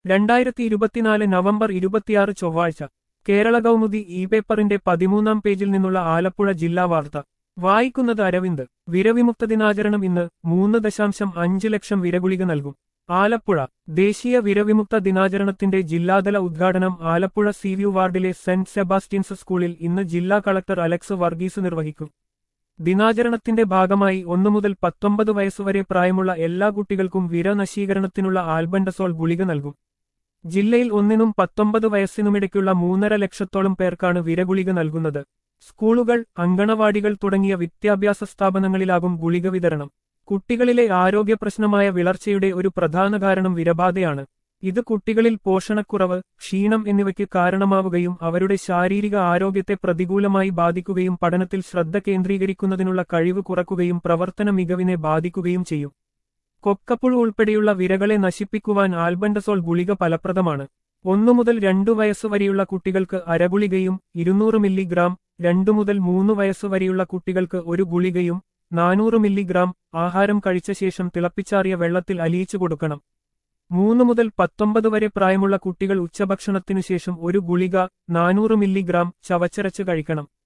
രണ്ടായിരത്തി ഇരുപത്തിനാല് നവംബർ ഇരുപത്തിയാറ് ചൊവ്വാഴ്ച കേരള കൗമുദി ഇ പേപ്പറിന്റെ പതിമൂന്നാം പേജിൽ നിന്നുള്ള ആലപ്പുഴ ജില്ലാ വാർത്ത വായിക്കുന്നത് അരവിന്ദ് വിരവിമുക്ത ദിനാചരണം ഇന്ന് മൂന്ന് ദശാംശം അഞ്ച് ലക്ഷം വിരഗുളിക നൽകും ആലപ്പുഴ ദേശീയ വിരവിമുക്ത ദിനാചരണത്തിന്റെ ജില്ലാതല ഉദ്ഘാടനം ആലപ്പുഴ സിവ്യു വാർഡിലെ സെന്റ് സെബാസ്റ്റ്യൻസ് സ്കൂളിൽ ഇന്ന് ജില്ലാ കളക്ടർ അലക്സ് വർഗീസ് നിർവഹിക്കും ദിനാചരണത്തിന്റെ ഭാഗമായി ഒന്നു മുതൽ പത്തൊമ്പത് വയസ്സുവരെ പ്രായമുള്ള എല്ലാ കുട്ടികൾക്കും വിരനശീകരണത്തിനുള്ള ആൽബൻഡസോൾ ഗുളിക നൽകും ജില്ലയിൽ ഒന്നിനും പത്തൊമ്പത് വയസ്സിനുമിടയ്ക്കുള്ള മൂന്നര ലക്ഷത്തോളം പേർക്കാണ് വിരഗുളിക നൽകുന്നത് സ്കൂളുകൾ അങ്കണവാടികൾ തുടങ്ങിയ വിദ്യാഭ്യാസ സ്ഥാപനങ്ങളിലാകും ഗുളിക വിതരണം കുട്ടികളിലെ ആരോഗ്യ പ്രശ്നമായ വിളർച്ചയുടെ ഒരു പ്രധാന കാരണം വിരബാധയാണ് ഇത് കുട്ടികളിൽ പോഷണക്കുറവ് ക്ഷീണം എന്നിവയ്ക്ക് കാരണമാവുകയും അവരുടെ ശാരീരിക ആരോഗ്യത്തെ പ്രതികൂലമായി ബാധിക്കുകയും പഠനത്തിൽ ശ്രദ്ധ കേന്ദ്രീകരിക്കുന്നതിനുള്ള കഴിവ് കുറക്കുകയും പ്രവർത്തന മികവിനെ ബാധിക്കുകയും ചെയ്യും കൊക്കപ്പുഴു ഉൾപ്പെടെയുള്ള വിരകളെ നശിപ്പിക്കുവാൻ ആൽബൻഡസോൾ ഗുളിക ഫലപ്രദമാണ് ഒന്നു മുതൽ രണ്ടു വയസ്സുവരെയുള്ള കുട്ടികൾക്ക് അരഗുളികയും ഇരുന്നൂറ് മില്ലിഗ്രാം രണ്ടു മുതൽ മൂന്ന് വയസ്സുവരെയുള്ള കുട്ടികൾക്ക് ഒരു ഗുളികയും നാനൂറ് മില്ലിഗ്രാം ആഹാരം കഴിച്ച ശേഷം തിളപ്പിച്ചാറിയ വെള്ളത്തിൽ അലിയിച്ചു കൊടുക്കണം മൂന്ന് മുതൽ പത്തൊമ്പത് വരെ പ്രായമുള്ള കുട്ടികൾ ഉച്ചഭക്ഷണത്തിനു ശേഷം ഒരു ഗുളിക നാനൂറ് മില്ലിഗ്രാം ചവച്ചരച്ച് കഴിക്കണം